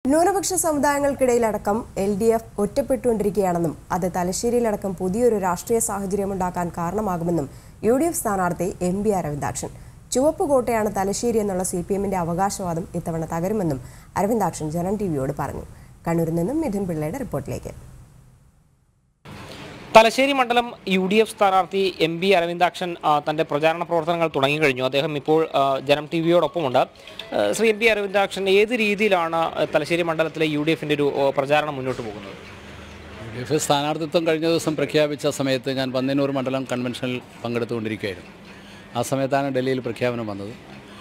ന്യൂനപക്ഷ സമുദായങ്ങൾക്കിടയിലടക്കം L D F ഒറ്റപ്പെട്ടുകൊണ്ടിരിക്കുകയാണെന്നും അത് തലശ്ശേരിയിലടക്കം പുതിയൊരു രാഷ്ട്രീയ സാഹചര്യമുണ്ടാക്കാൻ കാരണമാകുമെന്നും യു ഡി എഫ് സ്ഥാനാർത്ഥി എം ബി അരവിന്ദാക്ഷൻ ചുവപ്പ് കോട്ടയാണ് തലശ്ശേരി എന്നുള്ള സി പി എമ്മിന്റെ അവകാശവാദം ഇത്തവണ തകരുമെന്നും അരവിന്ദാക്ഷൻ ജനം ടി വിയോട് പറഞ്ഞു കണ്ണൂരിൽ നിന്നും മിഥുൻ പിള്ളയുടെ റിപ്പോർട്ടിലേക്ക് തലശ്ശേരി മണ്ഡലം യു ഡി എഫ് സ്ഥാനാർത്ഥി എം ബി അരവിന്ദാക്ഷൻ ആ, തന്റെ പ്രചാരണ പ്രവർത്തനങ്ങൾ തുടങ്ങിക്കഴിഞ്ഞു അദ്ദേഹം ഇപ്പോൾ ആ, ജനം ടി വിയോടൊപ്പമുണ്ട് ആ, ശ്രീ എം ബി അരവിന്ദാക്ഷൻ ഏത് രീതിയിലാണ് തലശ്ശേരി മണ്ഡലത്തിലെ യു ഡി എഫിന്റെ ഒരു ഓ, പ്രചാരണം മുന്നോട്ട് പോകുന്നത് യു ഡി എഫ് സ്ഥാനാർത്ഥിത്വം കഴിഞ്ഞ ദിവസം പ്രഖ്യാപിച്ച സമയത്ത് ഞാൻ പന്നന്നൂർ മണ്ഡലം കൺവെൻഷനിൽ പങ്കെടുത്തുകൊണ്ടിരിക്കുകയായിരുന്നു ആ സമയത്താണ് ഡൽഹിയിൽ പ്രഖ്യാപനം വന്നത്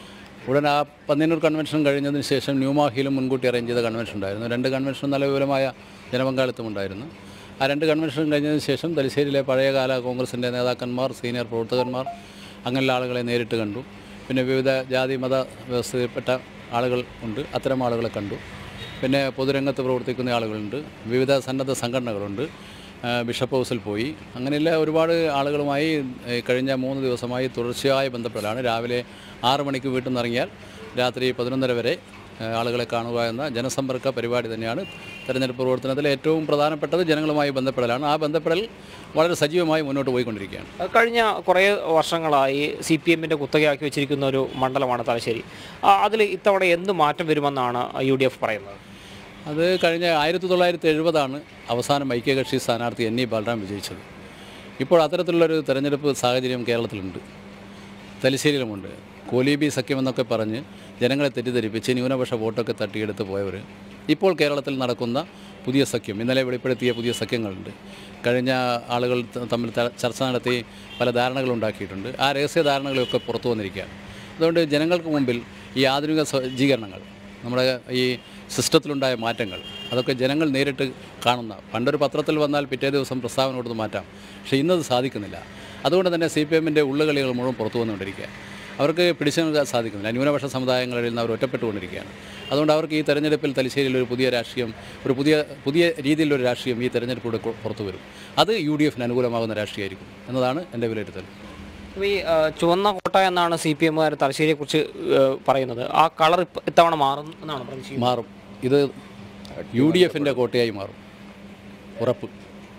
ഉടൻ ആ പന്നന്നൂർ കൺവെൻഷൻ കഴിഞ്ഞതിന് ശേഷം ന്യൂമാഹിയിലും മുൻകൂട്ടി അറേഞ്ച് ചെയ്ത കൺവെൻഷൻ ഉണ്ടായിരുന്നു രണ്ട് കൺവെൻഷനും നല്ല വിപുലമായ ജനപങ്കാളിത്തം ഉണ്ടായിരുന്നു ആ രണ്ട് കൺവെൻഷനും കഴിഞ്ഞതിന് ശേഷം തലശ്ശേരിയിലെ പഴയകാല കോൺഗ്രസിൻ്റെ നേതാക്കന്മാർ സീനിയർ പ്രവർത്തകന്മാർ അങ്ങനെയുള്ള ആളുകളെ നേരിട്ട് കണ്ടു പിന്നെ വിവിധ ജാതി മത വ്യവസ്ഥയിൽപ്പെട്ട ആളുകൾ ഉണ്ട് അത്തരം ആളുകളെ കണ്ടു പിന്നെ പൊതുരംഗത്ത് പ്രവർത്തിക്കുന്ന ആളുകളുണ്ട് വിവിധ സന്നദ്ധ സംഘടനകളുണ്ട് ആ, ബിഷപ്പ് ഹൗസിൽ പോയി അങ്ങനെയുള്ള ഒരുപാട് ആളുകളുമായി ഏ, കഴിഞ്ഞ മൂന്ന് ദിവസമായി തുടർച്ചയായ ബന്ധപ്പെടലാണ് രാവിലെ ആറ് മണിക്ക് വീട്ടിൽ നിന്ന് ഇറങ്ങിയാൽ രാത്രി പതിനൊന്നര വരെ ഏ, ആളുകളെ കാണുക എന്ന ജനസമ്പർക്ക പരിപാടി തന്നെയാണ് തെരഞ്ഞെടുപ്പ് പ്രവർത്തനത്തിൽ ഏറ്റവും പ്രധാനപ്പെട്ടത് ജനങ്ങളുമായി ബന്ധപ്പെടലാണ് ആ ബന്ധപ്പെടൽ വളരെ സജീവമായി മുന്നോട്ട് പോയിക്കൊണ്ടിരിക്കുകയാണ് ആ, കഴിഞ്ഞ കുറേ വർഷങ്ങളായി സി പി എമ്മിന്റെ കുത്തകയാക്കി വെച്ചിരിക്കുന്ന ഒരു മണ്ഡലമാണ് തലശ്ശേരി അതിൽ ഇത്തവണ എന്ത് മാറ്റം വരുമെന്നാണ് യു ഡി എഫ് പറയുന്നത് അത് കഴിഞ്ഞ ആയിരത്തി തൊള്ളായിരത്തി എഴുപതാണ് അവസാനം ഐക്യകക്ഷി സ്ഥാനാർത്ഥി എൻ ഇ ബാലറാം വിജയിച്ചത് ഇപ്പോൾ അത്തരത്തിലുള്ളൊരു തെരഞ്ഞെടുപ്പ് സാഹചര്യം കേരളത്തിലുണ്ട് തലശ്ശേരിയിലുമുണ്ട് കോലീബി സഖ്യമെന്നൊക്കെ പറഞ്ഞ് ജനങ്ങളെ തെറ്റിദ്ധരിപ്പിച്ച് ന്യൂനപക്ഷ വോട്ടൊക്കെ തട്ടിയെടുത്ത് പോയവർ ഇപ്പോൾ കേരളത്തിൽ നടക്കുന്ന പുതിയ സഖ്യം ഇന്നലെ വെളിപ്പെടുത്തിയ പുതിയ സഖ്യങ്ങളുണ്ട് കഴിഞ്ഞ ആളുകൾ ത- തമ്മിൽ ത- ചർച്ച നടത്തി പല ധാരണകൾ ഉണ്ടാക്കിയിട്ടുണ്ട് ആ രഹസ്യ ധാരണകളൊക്കെ പുറത്തു വന്നിരിക്കുകയാണ് അതുകൊണ്ട് ജനങ്ങൾക്ക് മുമ്പിൽ ഈ ആധുനിക സജ്ജീകരണങ്ങൾ നമ്മുടെ ഈ സിസ്റ്റത്തിലുണ്ടായ മാറ്റങ്ങൾ അതൊക്കെ ജനങ്ങൾ നേരിട്ട് കാണുന്ന പണ്ടൊരു പത്രത്തിൽ വന്നാൽ പിറ്റേ ദിവസം പ്രസ്താവന കൊടുത്ത് മാറ്റാം പക്ഷേ ഇന്നത് സാധിക്കുന്നില്ല അതുകൊണ്ട് തന്നെ സി പി എമ്മിൻ്റെ ഉള്ളുകളികൾ മുഴുവൻ പുറത്തു വന്നുകൊണ്ടിരിക്കുക അവർക്ക് പിടിച്ചു നിൽക്കാൻ സാധിക്കുന്നില്ല ന്യൂനപക്ഷ സമുദായങ്ങളിൽ നിന്ന് അവർ ഒറ്റപ്പെട്ടുകൊണ്ടിരിക്കുകയാണ് അതുകൊണ്ട് അവർക്ക് ഈ തെരഞ്ഞെടുപ്പിൽ തലശ്ശേരിയിൽ ഒരു പുതിയ രാഷ്ട്രീയം ഒരു പുതിയ പുതിയ രീതിയിലൊരു രാഷ്ട്രീയം ഈ തെരഞ്ഞെടുപ്പിലൂടെ കൊ- പുറത്തു വരും അത് യു ഡി എഫിന് അനുകൂലമാകുന്ന രാഷ്ട്രീയമായിരിക്കും എന്നതാണ് എൻ്റെ വിലയിരുത്തൽ അപ്പോൾ ഈ ആ, ചുവന്ന കോട്ട എന്നാണ് സി പി എമ്മുകാർ തലശ്ശേരിയെക്കുറിച്ച് ആ, പറയുന്നത് ആ കളർ ഇപ്പ- ഇത്തവണ മാറും എന്നാണ് പ്രതീക്ഷിക്കുന്നത് മാറും ഇത് യു ഡി എഫിൻ്റെ കോട്ടയായി മാറും ഉറപ്പ്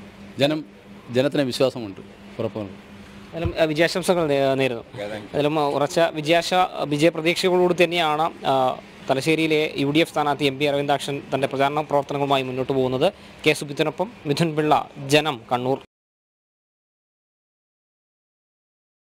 ജനം ജനത്തിന് വിശ്വാസമുണ്ട് ഉറപ്പുണ്ട് അതിലും ആ, വിജയാശംസകൾ നേ- നേരുന്നു അതിലും ആ, ഉറച്ച വിജയാശ വിജയപ്രതീക്ഷകളോട് തന്നെയാണ് ആ, തലശ്ശേരിയിലെ യു ഡി എഫ് സ്ഥാനാർത്ഥി എം പി അരവിന്ദാക്ഷൻ തന്റെ പ്രചാരണ പ്രവർത്തനങ്ങളുമായി മുന്നോട്ട് പോകുന്നത് കെ സുബിത്തിനൊപ്പം മിഥുൻ പിള്ള ജനം കണ്ണൂർ